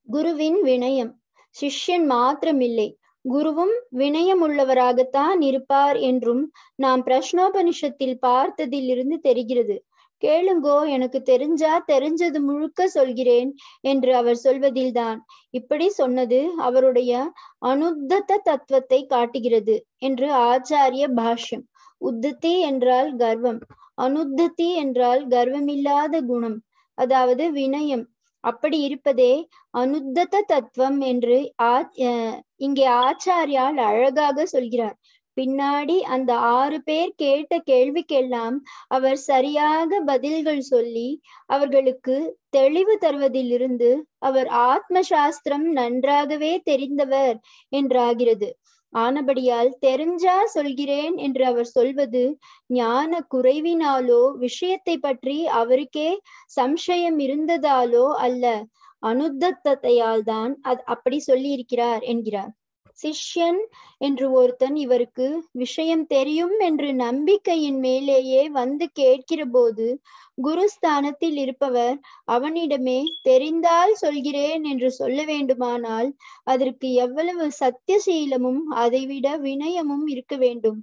குருவின் வினயம் சிஷ்யன் மாத்திரமில்லை குருவும் வினயம் உள்ளவராகத்தான் இருப்பார் என்றும் நாம் பிரஷ்னோபனிஷத்தில் பார்த்ததிலிருந்து தெரிகிறது கேளுங்கோ எனக்கு தெரிஞ்சா தெரிஞ்சது முழுக்க சொல்கிறேன் என்று அவர் சொல்வதில்தான் இப்படி சொன்னது அவருடைய அனுத்தத தத்துவத்தை காட்டுகிறது என்று ஆச்சாரிய பாஷ்யம் உத்தத்தி என்றால் கர்வம் அனுத்ததி என்றால் கர்வமில்லாத குணம் அதாவது வினயம் அப்படி இருப்பதே அனுத்தத தத்துவம் என்று ஆ இங்கே ஆச்சாரியால் அழகாக சொல்கிறார் பின்னாடி அந்த ஆறு பேர் கேட்ட கேள்விக்கெல்லாம் அவர் சரியாக பதில்கள் சொல்லி அவர்களுக்கு தெளிவு தருவதிலிருந்து அவர் ஆத்ம சாஸ்திரம் நன்றாகவே தெரிந்தவர் என்றாகிறது ஆனபடியால் தெரிஞ்சா சொல்கிறேன் என்று அவர் சொல்வது ஞான குறைவினாலோ விஷயத்தை பற்றி அவருக்கே சம்சயம் இருந்ததாலோ அல்ல அனுத்தத்தையால் தான் அது அப்படி சொல்லி இருக்கிறார் என்கிறார் சிஷ்யன் என்று ஒருத்தன் இவருக்கு விஷயம் தெரியும் என்று நம்பிக்கையின் மேலேயே வந்து கேட்கிற போது குருஸ்தானத்தில் இருப்பவர் அவனிடமே தெரிந்தால் சொல்கிறேன் என்று சொல்ல வேண்டுமானால் அதற்கு எவ்வளவு சத்தியசீலமும் அதைவிட வினயமும் இருக்க வேண்டும்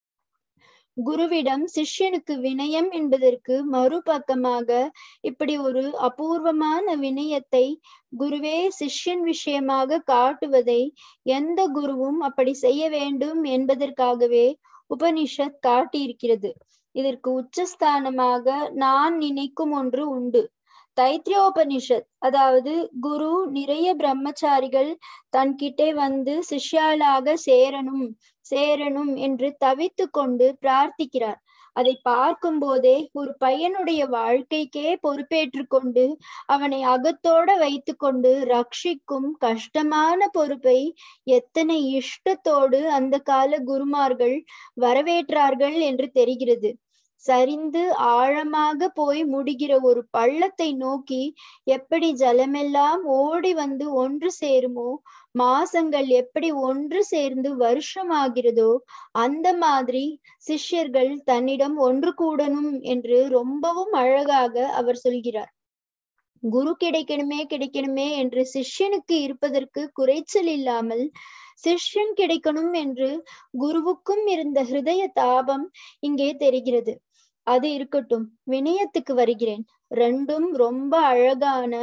குருவிடம் சிஷ்யனுக்கு வினயம் என்பதற்கு மறுபக்கமாக இப்படி ஒரு அபூர்வமான வினயத்தை குருவே சிஷ்யன் விஷயமாக காட்டுவதை எந்த குருவும் அப்படி செய்ய வேண்டும் என்பதற்காகவே உபனிஷத் காட்டியிருக்கிறது இதற்கு உச்சஸ்தானமாக நான் நினைக்கும் ஒன்று உண்டு தைத்திரியோபனிஷத் அதாவது குரு நிறைய பிரம்மச்சாரிகள் தன்கிட்டே வந்து சிஷ்யாளாக சேரணும் சேரணும் என்று தவித்து கொண்டு பிரார்த்திக்கிறார் அதை பார்க்கும் போதே ஒரு பையனுடைய வாழ்க்கைக்கே பொறுப்பேற்று கொண்டு அவனை அகத்தோட வைத்து கொண்டு ரட்சிக்கும் கஷ்டமான பொறுப்பை எத்தனை இஷ்டத்தோடு அந்த கால குருமார்கள் வரவேற்றார்கள் என்று தெரிகிறது சரிந்து ஆழமாக போய் முடிகிற ஒரு பள்ளத்தை நோக்கி எப்படி ஜலமெல்லாம் ஓடி வந்து ஒன்று சேருமோ மாசங்கள் எப்படி ஒன்று சேர்ந்து வருஷமாகிறதோ அந்த மாதிரி சிஷ்யர்கள் தன்னிடம் ஒன்று கூடணும் என்று ரொம்பவும் அழகாக அவர் சொல்கிறார் குரு கிடைக்கணுமே கிடைக்கணுமே என்று சிஷ்யனுக்கு இருப்பதற்கு குறைச்சல் இல்லாமல் சிஷ்யன் கிடைக்கணும் என்று குருவுக்கும் இருந்த ஹிருதய தாபம் இங்கே தெரிகிறது அது இருக்கட்டும் வினயத்துக்கு வருகிறேன் ரெண்டும் ரொம்ப அழகான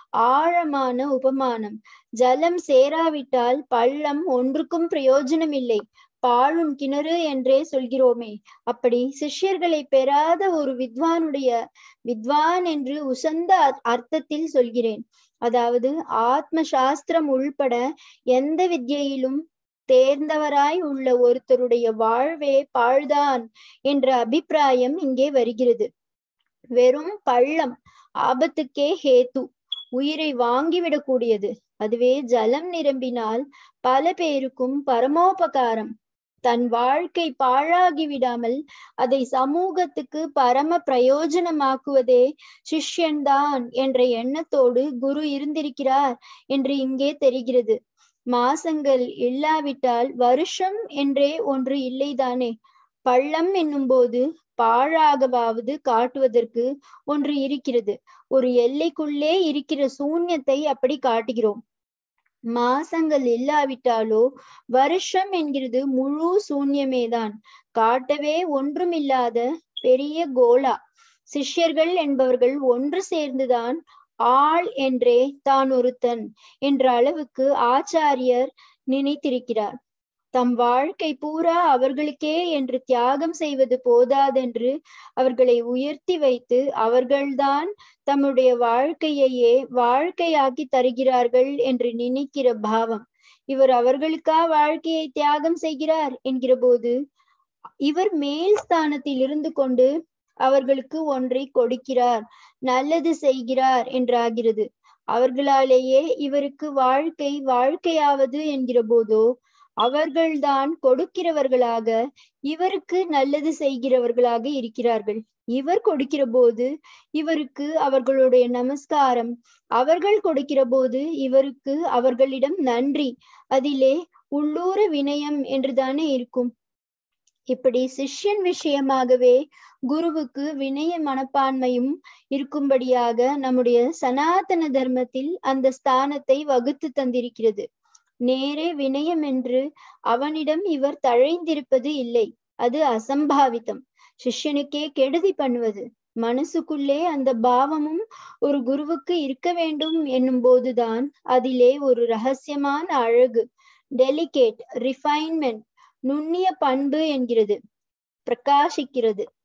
ஆழமான உபமானம் ஜலம் சேராவிட்டால் பள்ளம் ஒன்றுக்கும் பிரயோஜனம் இல்லை பாழும் கிணறு என்றே சொல்கிறோமே அப்படி சிஷ்யர்களை பெறாத ஒரு வித்வானுடைய வித்வான் என்று உசந்த அர்த்தத்தில் சொல்கிறேன் அதாவது ஆத்ம சாஸ்திரம் உள்பட எந்த வித்யிலும் தேர்ந்தவராய் உள்ள ஒருத்தருடைய வாழ்வே பாழ்தான் என்ற அபிப்பிராயம் இங்கே வருகிறது வெறும் பள்ளம் ஆபத்துக்கே ஹேத்து உயிரை வாங்கிவிடக்கூடியது அதுவே ஜலம் நிரம்பினால் பல பேருக்கும் பரமோபகாரம் தன் வாழ்க்கை பாழாகி விடாமல் அதை சமூகத்துக்கு பரம பிரயோஜனமாக்குவதே சிஷ்யன்தான் என்ற எண்ணத்தோடு குரு இருந்திருக்கிறார் என்று இங்கே தெரிகிறது மாசங்கள் இல்லாவிட்டால் வருஷம் என்றே ஒன்று இல்லைதானே பள்ளம் என்னும் போது பாழாகவாவது காட்டுவதற்கு ஒன்று இருக்கிறது ஒரு எல்லைக்குள்ளே இருக்கிற சூன்யத்தை அப்படி காட்டுகிறோம் மாசங்கள் இல்லாவிட்டாலோ வருஷம் என்கிறது முழு சூன்யமேதான் காட்டவே ஒன்றுமில்லாத பெரிய கோலா சிஷ்யர்கள் என்பவர்கள் ஒன்று சேர்ந்துதான் ஆள் என்றே தான் ஒருத்தன் என்ற அளவுக்கு ஆச்சாரியர் நினைத்திருக்கிறார் தம் வாழ்க்கை பூரா அவர்களுக்கே என்று தியாகம் செய்வது போதாதென்று அவர்களை உயர்த்தி வைத்து அவர்கள்தான் தம்முடைய வாழ்க்கையையே வாழ்க்கையாக்கி தருகிறார்கள் என்று நினைக்கிற பாவம் இவர் அவர்களுக்கா வாழ்க்கையை தியாகம் செய்கிறார் என்கிற போது இவர் மேல் ஸ்தானத்தில் இருந்து கொண்டு அவர்களுக்கு ஒன்றை கொடுக்கிறார் நல்லது செய்கிறார் என்றாகிறது அவர்களாலேயே இவருக்கு வாழ்க்கை வாழ்க்கையாவது என்கிற போதோ அவர்கள்தான் கொடுக்கிறவர்களாக இவருக்கு நல்லது செய்கிறவர்களாக இருக்கிறார்கள் இவர் கொடுக்கிற போது இவருக்கு அவர்களுடைய நமஸ்காரம் அவர்கள் கொடுக்கிற போது இவருக்கு அவர்களிடம் நன்றி அதிலே உள்ளூர வினயம் என்றுதானே இருக்கும் இப்படி சிஷ்யன் விஷயமாகவே குருவுக்கு வினய மனப்பான்மையும் இருக்கும்படியாக நம்முடைய சனாதன தர்மத்தில் அந்த ஸ்தானத்தை வகுத்து தந்திருக்கிறது நேரே வினயம் என்று அவனிடம் இவர் தழைந்திருப்பது இல்லை அது அசம்பாவிதம் சிஷ்யனுக்கே கெடுதி பண்ணுவது மனசுக்குள்ளே அந்த பாவமும் ஒரு குருவுக்கு இருக்க வேண்டும் என்னும் போதுதான் அதிலே ஒரு ரகசியமான அழகு டெலிகேட் ரிஃபைன்மெண்ட் நுண்ணிய பண்பு என்கிறது பிரகாசிக்கிறது